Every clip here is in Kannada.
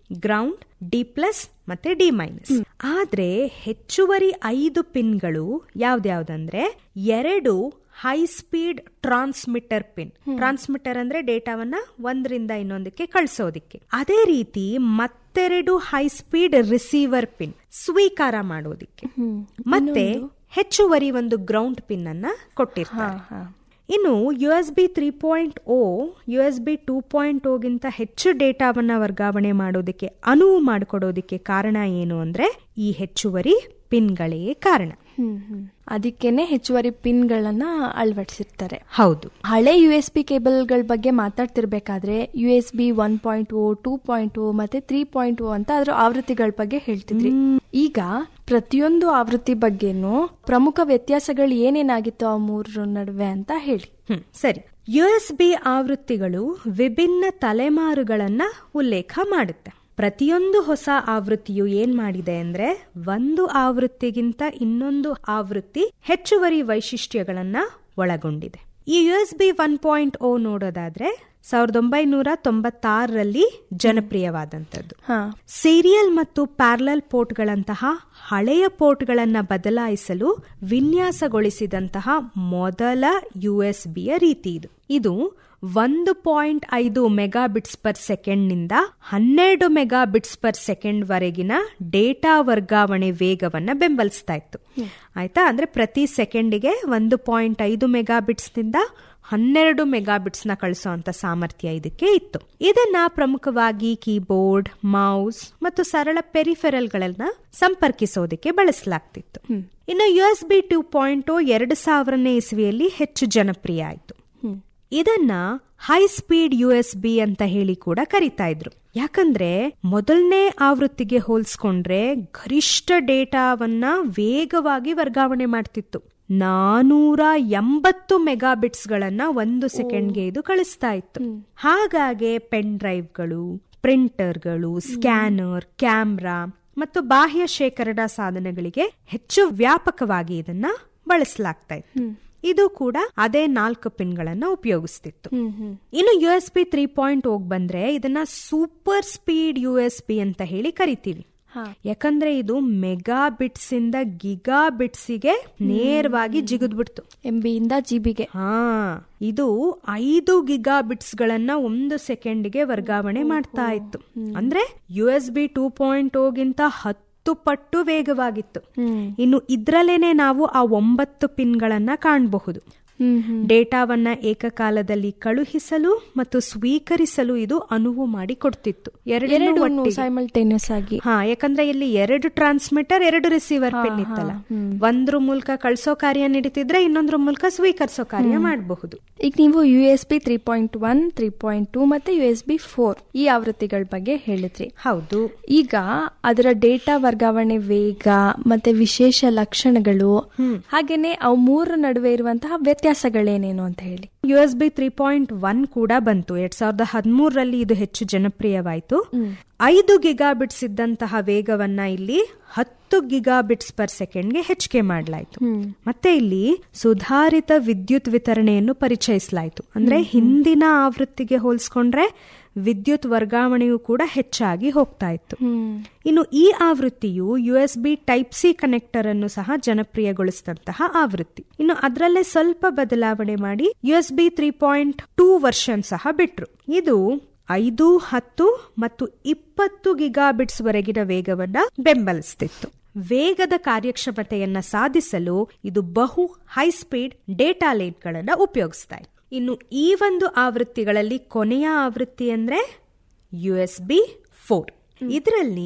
ಗ್ರೌಂಡ್ ಡಿ ಪ್ಲಸ್ ಮತ್ತೆ ಡಿ ಮೈನಸ್ ಆದ್ರೆ ಹೆಚ್ಚುವರಿ ಐದು ಪಿನ್ಗಳು ಯಾವ್ದ್ಯಾವ್ದಂದ್ರೆ ಎರಡು high speed transmitter pin transmitter ಅಂದ್ರೆ ಡೇಟಾವನ್ನ ಒಂದರಿಂದ ಇನ್ನೊಂದಕ್ಕೆ ಕಳಿಸೋದಿಕ್ಕೆ ಅದೇ ರೀತಿ ಮತ್ತೆರಡು ಹೈ ಸ್ಪೀಡ್ ರಿಸೀವರ್ ಪಿನ್ ಸ್ವೀಕಾರ ಮಾಡೋದಿಕ್ಕೆ ಮತ್ತೆ ಹೆಚ್ಚುವರಿ ಒಂದು ಗ್ರೌಂಡ್ ಪಿನ್ ಅನ್ನ ಕೊಟ್ಟಿರ್ತಾರೆ ಇನ್ನು U S B three point O U S B two point ಓಗಿಂತ ಹೆಚ್ಚು ಡೇಟಾವನ್ನ ವರ್ಗಾವಣೆ ಮಾಡೋದಕ್ಕೆ ಅನುವು ಮಾಡಿಕೊಡೋದಕ್ಕೆ ಕಾರಣ ಏನು ಅಂದ್ರೆ ಈ ಹೆಚ್ಚುವರಿ ಪಿನ್ಗಳೇ ಕಾರಣ ಹ್ಮ್ ಹ್ಮ್ ಅದಕ್ಕೇನೆ ಹೆಚ್ಚುವರಿ ಪಿನ್ಗಳನ್ನ ಅಳವಡಿಸಿರ್ತಾರೆ ಹೌದು ಹಳೆ ಯು ಎಸ್ ಬಿ ಕೇಬಲ್ಗಳ ಬಗ್ಗೆ ಮಾತಾಡ್ತಿರ್ಬೇಕಾದ್ರೆ U S B one point O two point O ಮತ್ತೆ ತ್ರೀ ಪಾಯಿಂಟ್ ಓ ಅಂತ ಅದ್ರ ಆವೃತ್ತಿಗಳ ಬಗ್ಗೆ ಹೇಳ್ತಿದ್ರಿ ಈಗ ಪ್ರತಿಯೊಂದು ಆವೃತ್ತಿ ಬಗ್ಗೆನೂ ಪ್ರಮುಖ ವ್ಯತ್ಯಾಸಗಳು ಏನೇನಾಗಿತ್ತು ಆ ಮೂರರ ನಡುವೆ ಅಂತ ಹೇಳಿ ಹ್ಮ್ ಸರಿ ಯು ಎಸ್ ಬಿ ಆವೃತ್ತಿಗಳು ವಿಭಿನ್ನ ತಲೆಮಾರುಗಳನ್ನ ಉಲ್ಲೇಖ ಮಾಡುತ್ತೆ ಪ್ರತಿಯೊಂದು ಹೊಸ ಆವೃತ್ತಿಯು ಏನ್ ಮಾಡಿದೆ ಅಂದ್ರೆ ಒಂದು ಆವೃತ್ತಿಗಿಂತ ಇನ್ನೊಂದು ಆವೃತ್ತಿ ಹೆಚ್ಚುವರಿ ವೈಶಿಷ್ಟ್ಯಗಳನ್ನ ಒಳಗೊಂಡಿದೆ ಈ U S B one point O ನೋಡೋದಾದ್ರೆ ಸಾವಿರದ ಒಂಬೈನೂರ ತೊಂಬತ್ತಾರರಲ್ಲಿ ಜನಪ್ರಿಯವಾದಂಥದ್ದು ಹಾ ಸೀರಿಯಲ್ ಮತ್ತು ಪ್ಯಾರಲಲ್ ಪೋರ್ಟ್ಗಳಂತಹ ಹಳೆಯ ಪೋರ್ಟ್ಗಳನ್ನ ಬದಲಾಯಿಸಲು ವಿನ್ಯಾಸಗೊಳಿಸಿದಂತಹ ಮೊದಲ ಯುಎಸ್ಬಿಯ ರೀತಿ ಇದು ಇದು ಒಂದು ಪಾಯಿಂಟ್ ಐದು ಮೆಗಾಬಿಟ್ಸ್ ಪರ್ ಸೆಕೆಂಡ್ನಿಂದ ಹನ್ನೆರಡು ಮೆಗಾಬಿಟ್ಸ್ ಪರ್ ಸೆಕೆಂಡ್ ವರೆಗಿನ ಡೇಟಾ ವರ್ಗಾವಣೆ ವೇಗವನ್ನ ಬೆಂಬಲಿಸ್ತಾ ಇತ್ತು ಆಯ್ತಾ ಅಂದ್ರೆ ಪ್ರತಿ ಸೆಕೆಂಡಿಗೆ ಒಂದು ಪಾಯಿಂಟ್ ಐದು ಮೆಗಾಬಿಟ್ಸ್ನಿಂದ ಹನ್ನೆರಡು ಮೆಗಾಬಿಟ್ಸ್ ನ ಕಳಿಸುವಂತ ಸಾಮರ್ಥ್ಯ ಇದಕ್ಕೆ ಇತ್ತು ಇದನ್ನ ಪ್ರಮುಖವಾಗಿ ಕೀಬೋರ್ಡ್ ಮೌಸ್ ಮತ್ತು ಸರಳ ಪೆರಿಫೆರಲ್ಗಳನ್ನ ಸಂಪರ್ಕಿಸೋದಕ್ಕೆ ಬಳಸಲಾಗ್ತಿತ್ತು ಇನ್ನು U S B two point ಎರಡು ಸಾವಿರನೇ ಇಸ್ವಿಯಲ್ಲಿ ಹೆಚ್ಚು ಜನಪ್ರಿಯ ಆಯಿತು ಇದನ್ನ high speed U S B ಅಂತ ಹೇಳಿ ಕೂಡ ಕರಿತಾ ಇದ್ರು ಯಾಕಂದ್ರೆ ಮೊದಲನೇ ಆವೃತ್ತಿಗೆ ಹೋಲಿಸ್ಕೊಂಡ್ರೆ ಗರಿಷ್ಠ ಡೇಟಾವನ್ನ ವೇಗವಾಗಿ ವರ್ಗಾವಣೆ ಮಾಡ್ತಿತ್ತು ನಾನೂರ ಎಂಬತ್ತು ಮೆಗಾಬಿಟ್ಸ್ ಗಳನ್ನ ಒಂದು ಸೆಕೆಂಡ್ಗೆ ಇದು ಕಳಿಸ್ತಾ ಇತ್ತು ಹಾಗಾಗಿ ಪೆನ್ ಡ್ರೈವ್ಗಳು ಪ್ರಿಂಟರ್ಗಳು ಸ್ಕ್ಯಾನರ್ ಕ್ಯಾಮ್ರಾ ಮತ್ತು ಬಾಹ್ಯ ಶೇಖರಣಾ ಸಾಧನಗಳಿಗೆ ಹೆಚ್ಚು ವ್ಯಾಪಕವಾಗಿ ಇದನ್ನ ಬಳಸಲಾಗ್ತಾ ಇತ್ತು ಇದು ಕೂಡ ಅದೇ ನಾಲ್ಕು ಪಿನ್ಗಳನ್ನ ಉಪಯೋಗಿಸ್ತಿತ್ತು ಇನ್ನು U S B three point ಹೋಗ್ ಬಂದ್ರೆ ಇದನ್ನ super speed U S B ಅಂತ ಹೇಳಿ ಕರಿತೀವಿ ಯಾಕಂದ್ರೆ ಇದು ಮೆಗಾ ಬಿಟ್ಸ್ ಇಂದ ಗಿಗಾ ಬಿಟ್ಸಿಗೆ ನೇರವಾಗಿ ಜಿಗಿದ್ಬಿಡ್ತು ಎಂಬಿಯಿಂದ ಜಿಬಿಗೆ ಹಾ ಇದು ಐದು ಗಿಗಾ ಬಿಟ್ಸ್ ಗಳನ್ನ ಒಂದು ಸೆಕೆಂಡ್ಗೆ ವರ್ಗಾವಣೆ ಮಾಡ್ತಾ ಇತ್ತು ಅಂದ್ರೆ U S B two point ಓಗಿಂತ ಹತ್ತು ಪಟ್ಟು ವೇಗವಾಗಿತ್ತು ಇನ್ನು ಇದ್ರಲ್ಲೇನೆ ನಾವು ಆ ಒಂಬತ್ತು ಪಿನ್ಗಳನ್ನ ಕಾಣಬಹುದು ಡೇಟಾವನ್ನ ಏಕಕಾಲದಲ್ಲಿ ಕಳುಹಿಸಲು ಮತ್ತು ಸ್ವೀಕರಿಸಲು ಇದು ಅನುವು ಮಾಡಿ ಕೊಡ್ತಿತ್ತು ಎರಡು ಸೈಮಲ್ಟೇನಿಯಸ್ ಆಗಿ ಹಾ ಯಾಕಂದ್ರೆ ಇಲ್ಲಿ ಎರಡು ಟ್ರಾನ್ಸ್ಮಿಟರ್ ಎರಡು ರಿಸೀವರ್ ಪಿನ್ ಇತ್ತಲ್ಲ ಒಂದ್ರ ಮೂಲಕ ಕಳಿಸೋ ಕಾರ್ಯ ನಡೀತಿದ್ರೆ ಇನ್ನೊಂದ್ರ ಮೂಲಕ ಸ್ವೀಕರಿಸೋ ಕಾರ್ಯ ಮಾಡಬಹುದು ಈಗ ನೀವು U S B three point one three point two ಮತ್ತೆ ಯು ಎಸ್ ಬಿ ಫೋರ್ ಈ ಆವೃತ್ತಿಗಳ ಬಗ್ಗೆ ಹೇಳಿದ್ರಿ ಹೌದು ಈಗ ಅದರ ಡೇಟಾ ವರ್ಗಾವಣೆ ವೇಗ ಮತ್ತೆ ವಿಶೇಷ ಲಕ್ಷಣಗಳು ಹಾಗೇನೆ ಅವು ಮೂರರ ನಡುವೆ ಇರುವಂತಹ ವ್ಯತ್ಯಾಸಗಳೇನೇನು ಅಂತ ಹೇಳಿ U S B three point one ಕೂಡ ಬಂತು ಎರಡ್ ಸಾವಿರದ ಹದಿಮೂರರಲ್ಲಿ ಇದು ಹೆಚ್ಚು ಜನಪ್ರಿಯವಾಯಿತು ಐದು ಗಿಗಾಬಿಟ್ಸ್ ಇದ್ದಂತಹ ವೇಗವನ್ನ ಇಲ್ಲಿ ಹತ್ತು ಗಿಗಾಬಿಟ್ಸ್ ಪರ್ ಸೆಕೆಂಡ್ಗೆ ಹೆಚ್ಚಿಗೆ ಮಾಡಲಾಯಿತು ಮತ್ತೆ ಇಲ್ಲಿ ಸುಧಾರಿತ ವಿದ್ಯುತ್ ವಿತರಣೆಯನ್ನು ಪರಿಚಯಿಸಲಾಯಿತು ಅಂದ್ರೆ ಹಿಂದಿನ ಆವೃತ್ತಿಗೆ ಹೋಲಿಸ್ಕೊಂಡ್ರೆ ವಿದ್ಯುತ್ ವರ್ಗಾವಣೆಯು ಕೂಡ ಹೆಚ್ಚಾಗಿ ಹೋಗ್ತಾ ಇತ್ತು ಇನ್ನು ಈ ಆವೃತ್ತಿಯು U S B type C connector ಅನ್ನು ಸಹ ಜನಪ್ರಿಯಗೊಳಿಸಿದಂತಹ ಆವೃತ್ತಿ ಇನ್ನು ಅದರಲ್ಲೇ ಸ್ವಲ್ಪ ಬದಲಾವಣೆ ಮಾಡಿ U S B three point two version ಸಹ ಬಿಟ್ರು ಇದು ಐದು ಹತ್ತು ಮತ್ತು ಇಪ್ಪತ್ತು ಗಿಗಾಬಿಟ್ಸ್ ವರೆಗಿನ ವೇಗವನ್ನ ಬೆಂಬಲಿಸ್ತಿತ್ತು ವೇಗದ ಕಾರ್ಯಕ್ಷಮತೆಯನ್ನ ಸಾಧಿಸಲು ಇದು ಬಹು ಹೈ ಸ್ಪೀಡ್ ಡೇಟಾ ಲೇನ್ಗಳನ್ನ ಉಪಯೋಗಿಸ್ತಾ ಇತ್ತು ಇನ್ನು ಈ ಒಂದು ಆವೃತ್ತಿಗಳಲ್ಲಿ ಕೊನೆಯ ಆವೃತ್ತಿ ಅಂದ್ರೆ ಯು ಎಸ್ ಬಿ ಫೋರ್ ಇದರಲ್ಲಿ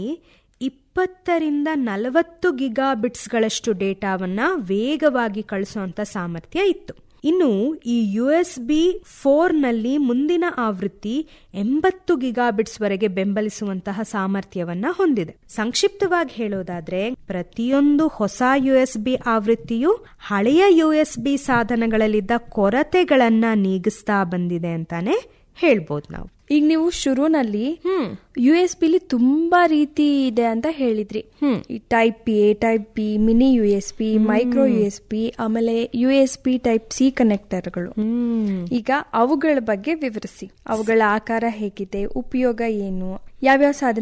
ಇಪ್ಪತ್ತರಿಂದ ನಲವತ್ತು ಗಿಗಾಬಿಟ್ಸ್ಗಳಷ್ಟು ಡೇಟಾವನ್ನ ವೇಗವಾಗಿ ಕಳಿಸುವಂತ ಸಾಮರ್ಥ್ಯ ಇತ್ತು ಇನ್ನು ಈ ಯು ಎಸ್ ಬಿ ಫೋರ್ನಲ್ಲಿ ಮುಂದಿನ ಆವೃತ್ತಿ ಎಂಬತ್ತು ಗಿಗಾಬಿಟ್ಸ್ ವರೆಗೆ ಬೆಂಬಲಿಸುವಂತಹ ಸಾಮರ್ಥ್ಯವನ್ನ ಹೊಂದಿದೆ ಸಂಕ್ಷಿಪ್ತವಾಗಿ ಹೇಳೋದಾದ್ರೆ ಪ್ರತಿಯೊಂದು ಹೊಸ ಯು ಎಸ್ ಬಿ ಆವೃತ್ತಿಯು ಹಳೆಯ ಯು ಎಸ್ ಬಿ ಸಾಧನಗಳಲ್ಲಿದ್ದ ಕೊರತೆಗಳನ್ನ ನೀಗಿಸ್ತಾ ಬಂದಿದೆ ಅಂತಾನೆ ಹೇಳ್ಬೋದು ನಾವು ಈಗ ನೀವು ಶುರುನಲ್ಲಿ ಯು ಎಸ್ ಬಿಲಿ ತುಂಬಾ ರೀತಿ ಇದೆ ಅಂತ ಹೇಳಿದ್ರಿ ಈ type A type B mini U S B micro U S B ಆಮೇಲೆ U S B type C ಕನೆಕ್ಟರ್ಗಳು ಈಗ ಅವುಗಳ ಬಗ್ಗೆ ವಿವರಿಸಿ ಅವುಗಳ ಆಕಾರ ಹೇಗಿದೆ ಉಪಯೋಗ ಏನು ಯಾವ್ಯಾವ ಸಾಧನ